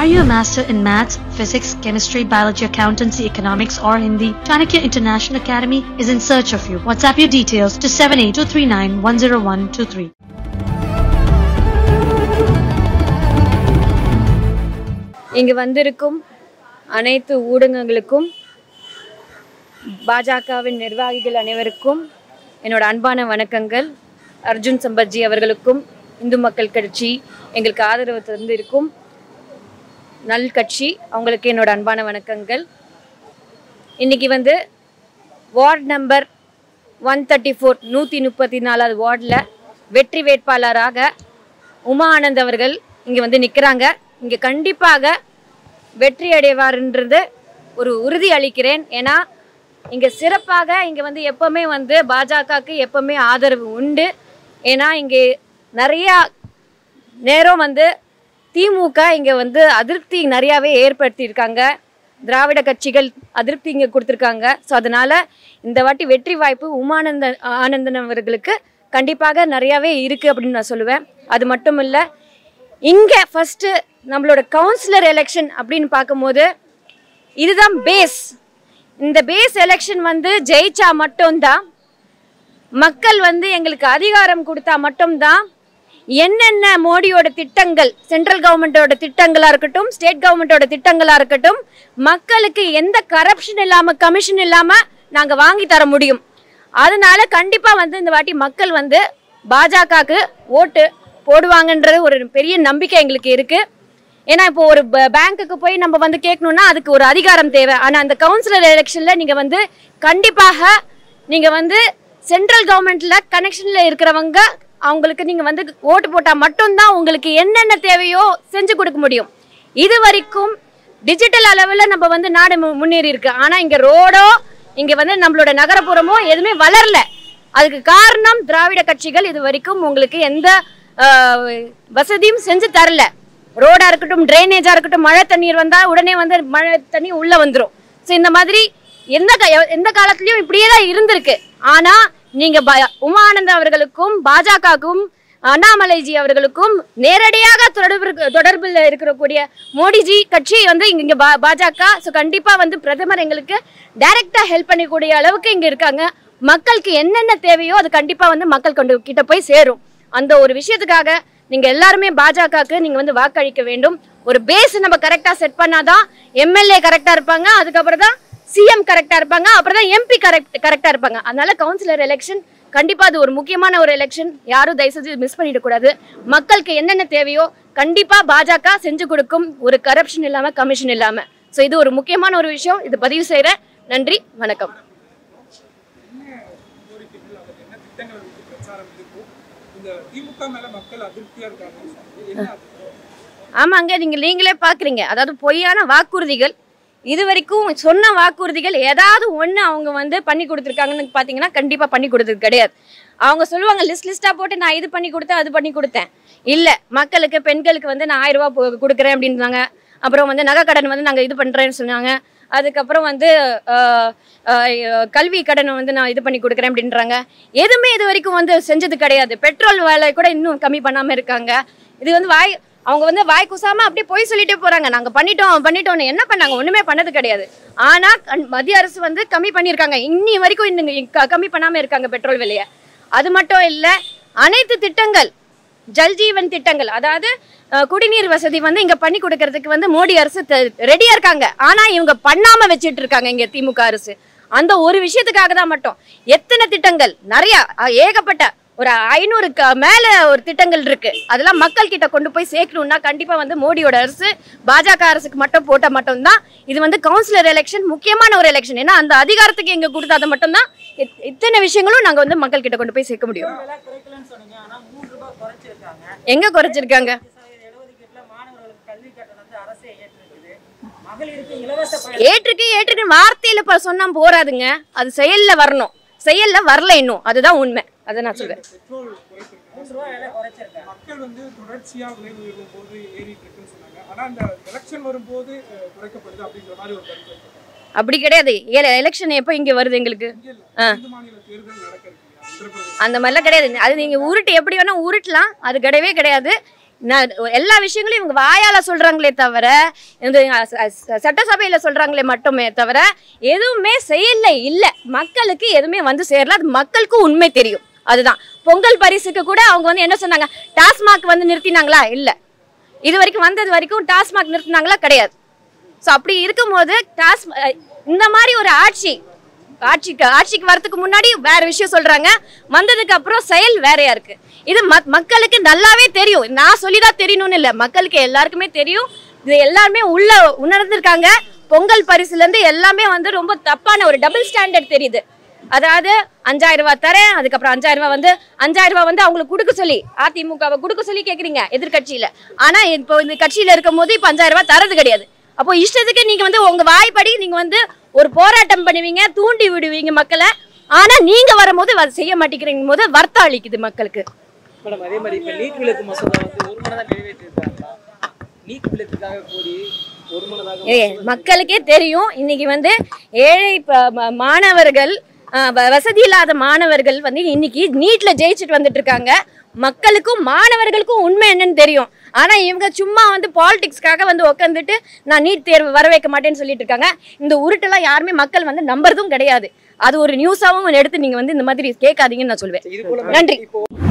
Are you a master in maths, physics, chemistry, biology, accountancy, economics, or Hindi? Chanakya International Academy is in search of you. WhatsApp your details to 78239 இங்கு வந்திருக்கும் அனைத்து ஊடகங்களுக்கும் பாஜகவின் நிர்வாகிகள் அனைவருக்கும் என்னோட அன்பான வணக்கங்கள் அர்ஜுன் சம்பத்ஜி அவர்களுக்கும் இந்து மக்கள் கட்சி எங்களுக்கு ஆதரவு தந்திருக்கும் நல் கட்சி அவங்களுக்கு என்னோட அன்பான வணக்கங்கள் இன்னைக்கு வந்து ward number one thirty four நூற்றி முப்பத்தி நாலாவது வார்டில் வெற்றி வேட்பாளராக உமா ஆனந்த் அவர்கள் இங்கே வந்து நிற்கிறாங்க இங்கே கண்டிப்பாக வெற்றி அடைவார்ன்றது ஒரு உறுதி அளிக்கிறேன் ஏன்னா இங்கே சிறப்பாக இங்கே வந்து எப்போவுமே வந்து பாஜகவுக்கு எப்போவுமே ஆதரவு உண்டு ஏன்னா இங்கே நிறையா நேரம் வந்து திமுக இங்கே வந்து அதிருப்தி நிறையாவே ஏற்படுத்தியிருக்காங்க திராவிட கட்சிகள் அதிருப்தி இங்கே கொடுத்துருக்காங்க ஸோ அதனால் இந்த வாட்டி வெற்றி வாய்ப்பு உமானந்த ஆனந்தன் அவர்களுக்கு கண்டிப்பாக நிறையாவே இருக்குது அப்படின்னு நான் சொல்லுவேன் அது மட்டும் இல்லை இங்கே ஃபஸ்ட்டு நம்மளோட கவுன்சிலர் எலெக்ஷன் அப்படின்னு பார்க்கும்போது இதுதான் பேஸ் இந்த பேஸ் எலெக்ஷன் வந்து ஜெயிச்சா மட்டும்தான் மக்கள் வந்து எங்களுக்கு அதிகாரம் கொடுத்தா மட்டும்தான் என்னென்ன மோடியோட திட்டங்கள் சென்ட்ரல் கவர்மெண்ட்டோட திட்டங்களாக இருக்கட்டும் ஸ்டேட் கவர்மெண்ட்டோட திட்டங்களாக இருக்கட்டும் மக்களுக்கு எந்த கரப்ஷன் இல்லாமல் கமிஷன் இல்லாமல் நாங்கள் வாங்கி தர முடியும் அதனால கண்டிப்பாக வந்து இந்த வாட்டி மக்கள் வந்து பாஜகவுக்கு ஓட்டு போடுவாங்கன்றது ஒரு பெரிய நம்பிக்கை எங்களுக்கு இருக்குது ஏன்னா இப்போ ஒரு பேங்க்குக்கு போய் நம்ம வந்து கேட்கணும்னா அதுக்கு ஒரு அதிகாரம் தேவை ஆனால் அந்த கவுன்சிலர் எலெக்ஷனில் நீங்கள் வந்து கண்டிப்பாக நீங்கள் வந்து சென்ட்ரல் கவர்மெண்ட்டில் கனெக்ஷனில் இருக்கிறவங்க அவங்களுக்கு நீங்கள் வந்து ஓட்டு போட்டால் மட்டும்தான் உங்களுக்கு என்னென்ன தேவையோ செஞ்சு கொடுக்க முடியும் இது வரைக்கும் டிஜிட்டல் அளவில் நம்ம வந்து நாடு மு- முன்னேறி இருக்கு ஆனால் இங்கே ரோடோ இங்கே வந்து நம்மளோட நகரப்புறமோ எதுவுமே வளரல அதுக்கு காரணம் திராவிட கட்சிகள் இது வரைக்கும் உங்களுக்கு எந்த ஆஹ், வசதியும் செஞ்சு தரல ரோடா இருக்கட்டும் ட்ரைனேஜா இருக்கட்டும் மழை தண்ணீர் வந்தா உடனே வந்து மழை தண்ணி உள்ள வந்துரும் ஸோ இந்த மாதிரி எந்த க- எந்த காலத்துலயும் இப்படியே தான் இருந்திருக்கு ஆனா நீங்க ப- உமானந்த் அவர்களுக்கும் பாஜகவுக்கும் அண்ணாமலைஜி அவர்களுக்கும் நேரடியாக தொடர்பு தொடர்பில் இருக்கக்கூடிய மோடிஜி கட்சி வந்து இங்க இங்க பா- பாஜக ஸோ கண்டிப்பா வந்து பிரதமர் எங்களுக்கு டைரக்டா ஹெல்ப் பண்ணக்கூடிய அளவுக்கு இங்க இருக்காங்க மக்களுக்கு என்னென்ன தேவையோ அது கண்டிப்பா வந்து மக்கள் கொண்டு கிட்ட போய் சேரும் அந்த ஒரு விஷயத்துக்காக நீங்க எல்லாருமே பாஜகவுக்கு நீங்க வந்து வாக்களிக்க வேண்டும் ஒரு பேஸ் நம்ம கரெக்டா செட் பண்ணாதான் எம்எல்ஏ கரெக்டா இருப்பாங்க அதுக்கப்புறம் தான் சிஎம் கரெக்டா இருப்பாங்க அப்புறம் தான் எம்பி கரெக்ட் கரெக்டா இருப்பாங்க அதனால கவுன்சிலர் எலெக்ஷன் கண்டிப்பா அது ஒரு முக்கியமான ஒரு எலெக்ஷன் யாரும் தயவு செஞ்சு மிஸ் பண்ணிடக்கூடாது மக்களுக்கு என்னென்ன தேவையோ கண்டிப்பா பாஜக செஞ்சு கொடுக்கும் ஒரு கரப்ஷன் இல்லாம கமிஷன் இல்லாம ஸோ இது ஒரு முக்கியமான ஒரு விஷயம் இது பதிவு செய்கிறேன் நன்றி வணக்கம் கோரிக்கைகள் அல்லது என்ன திட்டங்களை வைத்து பிரச்சாரம் இருக்கும் இந்த திமுக மேல மக்கள் அதிருப்தியா இருக்காங்க என்ன அது? ஆமாங்க நீங்க நீங்களே பாக்குறீங்க அதாவது பொய்யான வாக்குறுதிகள் இது வரைக்கும் சொன்ன வாக்குறுதிகள் ஏதாவது ஒன்று அவங்க வந்து பண்ணி கொடுத்துருக்காங்கன்னு பார்த்தீங்கன்னா கண்டிப்பாக பண்ணி கொடுத்தது கிடையாது அவங்க சொல்லுவாங்க லிஸ்ட் லிஸ்ட்டாக போட்டு நான் இது பண்ணி கொடுத்தேன் அது பண்ணி கொடுத்தேன் இல்லை மக்களுக்கு பெண்களுக்கு வந்து நான் ஆயிரம் ரூபாய் போ- கொடுக்குறேன் அப்படின்றாங்க அப்புறம் வந்து நகை கடன் வந்து நாங்கள் இது பண்ணுறேன்னு சொன்னாங்க அதுக்கப்புறம் வந்து ஆஹ், ஆஹ், கல்வி கடனை வந்து நான் இது பண்ணி கொடுக்குறேன் அப்படின்றாங்க எதுவுமே இது வரைக்கும் வந்து செஞ்சது கிடையாது பெட்ரோல் விலை கூட இன்னும் கம்மி பண்ணாமல் இருக்காங்க இது வந்து வாய் அவங்க வந்து வாய் குசாம அப்படியே போய் சொல்லிட்டே போறாங்க நாங்க பண்ணிட்டோம் பண்ணிட்டோம்னு என்ன பண்ணாங்க ஒண்ணுமே பண்ணது கிடையாது ஆனா கண்- மத்திய அரசு வந்து கம்மி பண்ணியிருக்காங்க இன்னி வரைக்கும் இன்னும் க- கம்மி பண்ணாம இருக்காங்க பெட்ரோல் விலையை அது மட்டும் இல்ல அனைத்து திட்டங்கள் ஜல் ஜீவன் திட்டங்கள் அதாவது அஹ், குடிநீர் வசதி வந்து இங்க பண்ணி கொடுக்கறதுக்கு வந்து மோடி அரசு ரெடியா இருக்காங்க ஆனா இவங்க பண்ணாம வச்சிட்டு இருக்காங்க இங்க திமுக அரசு அந்த ஒரு விஷயத்துக்காக தான் மட்டும் எத்தனை திட்டங்கள் நிறைய அஹ், ஏகப்பட்ட ஒரு ஐநூறு மேல ஒரு திட்டங்கள் இருக்கு அதெல்லாம் மக்கள் கிட்ட கொண்டு போய் சேர்க்கணும்னா கண்டிப்பா வந்து மோடியோட அரசு பாஜக அரசுக்கு மட்டும் போட்ட மட்டும்தான் இது வந்து கவுன்சிலர் எலெக்ஷன் முக்கியமான ஒரு எலெக்ஷன் ஏன்னா அந்த அதிகாரத்துக்கு எங்க கொடுத்தாத மட்டும்தான் இத்- இத்தனை விஷயங்களும் நாங்க வந்து மக்கள் கிட்ட கொண்டு போய் சேர்க்க முடியும் விலை குறைக்கலன்னு சொன்னீங்க ஆனா மூணு ரூபாய் குறைச்சிருக்காங்க எங்க குறைச்சிருக்காங்க எழுபது கிட்ட மாணவர்களுக்கு கல்வி கட்டணத்தை அரசே ஏற்றிருக்குது மகளிருக்கு இலவச பயணம் ஏற்றுக்கு ஏற்றுக்கு வார்த்தையில ப- சொன்னா போறாதுங்க அது செயல்ல வரணும் செயல்ல வரல இன்னும் அதுதான் உண்மை அதை நான் சொல்றேன் பெட்ரோல் குறைத்திருக்காங்க மூணு ரூபாய் விலை குறைச்சிருக்காங்க மக்கள் வந்து தொடர்ச்சியா விலை உயர்வும் போது ஏறிட்டு இருக்குன்னு சொன்னாங்க ஆனா அந்த எலெக்ஷன் வரும்போது அஹ், குறைக்கப்படுது அப்படிங்கிற மாதிரி ஒரு கருத்து இருக்கு. அப்படி கிடையாது எலெக்ஷன் எப்போ இங்க வருது எங்களுக்கு இங்க இல்ல ஆ. இந்து மாநில தேர்தல் நடக்க இருக்கு இல்லையா? உத்தரப்பிரதேச அந்த மாதிரிலாம் கிடையாது அது நீங்கள் உருட்டு எப்படி வேணால் உருட்டலாம் அது கிடையவே கிடையாது நான் எல்லா விஷயங்களையும் இவங்க வாயால சொல்றாங்களே தவிர இந்த அஹ், ச- சட்டசபையில சொல்றாங்களே மட்டுமே தவிர எதுவுமே செயல்ல இல்ல மக்களுக்கு எதுவுமே வந்து சேரல அது மக்களுக்கும் உண்மை தெரியும் அதுதான் பொங்கல் பரிசுக்கு கூட அவங்க வந்து என்ன சொன்னாங்க டாஸ்மாக் வந்து நிறுத்தினாங்களா இல்ல இது வரைக்கும் வந்தது வரைக்கும் டாஸ்மாக் நிறுத்தினாங்களா கிடையாது ஸோ அப்படி இருக்கும்போது டாஸ் அஹ், இந்த மாதிரி ஒரு ஆட்சி ஆட்சிக்கு ஆட்சிக்கு வரதுக்கு முன்னாடி வேற விஷயம் சொல்றாங்க வந்ததுக்கு அப்புறம் செயல் வேறையா இருக்கு இது மக்- மக்களுக்கு நல்லாவே தெரியும் நான் சொல்லிதான் தெரியணும்னு இல்லை மக்களுக்கு எல்லாருக்குமே தெரியும் இது எல்லாருமே உள்ள உணர்ந்திருக்காங்க பொங்கல் பரிசுல இருந்து எல்லாமே வந்து ரொம்ப தப்பான ஒரு டபுள் ஸ்டாண்டர்ட் தெரியுது அதாவது அஞ்சாயிரம் ரூபாய் தரேன் அதுக்கப்புறம் அஞ்சாயிரம் ரூபாய் வந்து அஞ்சாயிரம் ரூபாய் வந்து அவங்களுக்கு கொடுக்க சொல்லி அதிமுகவை கொடுக்க சொல்லி கேக்குறீங்க எதிர்க்கட்சியில ஆனா இப்போ இந்த கட்சியில இருக்கும் போது இப்போ அஞ்சாயிரம் ரூபாய் தரது கிடையாது அப்போ இஷ்டத்துக்கு நீங்க வந்து உங்க வாய்ப்படி நீங்க வந்து ஒரு போராட்டம் பண்ணுவீங்க தூண்டி விடுவீங்க மக்களை ஆனா நீங்க வரும்போது அதை செய்ய மாட்டேங்கிறீங்க போது வருத்தம் அளிக்குது மக்களுக்கு மேடம் அதே மாதிரி இப்போ நீட் விலக்கு மசோதா வந்து ஒரு மனதாக நிறைவேற்றிருக்காங்களா நீட் விலக்குக்காக கோரி ஒரு மனதாக ஏ மக்களுக்கே தெரியும் இன்னைக்கு வந்து ஏழை ப- ம- மாணவர்கள் ஆ, வ- வசதி இல்லாத மாணவர்கள் வந்து இன்னைக்கு நீட்ல ஜெயிச்சுட்டு வந்துட்டு இருக்காங்க மக்களுக்கும் மாணவர்களுக்கும் உண்மை என்னன்னு தெரியும் ஆனா இவங்க சும்மா வந்து பாலிடிக்ஸ்க்காக வந்து உட்காந்துட்டு நான் நீட் தேர்வு வர வைக்க மாட்டேன்னு சொல்லிட்டு இருக்காங்க இந்த உருட்டெல்லாம் யாருமே மக்கள் வந்து நம்புறதும் கிடையாது அது ஒரு நியூஸாவும் எடுத்து நீங்க வந்து இந்த மாதிரி கேட்காதீங்கன்னு நான் சொல்லுவேன் இது போல நன்றி இப்போ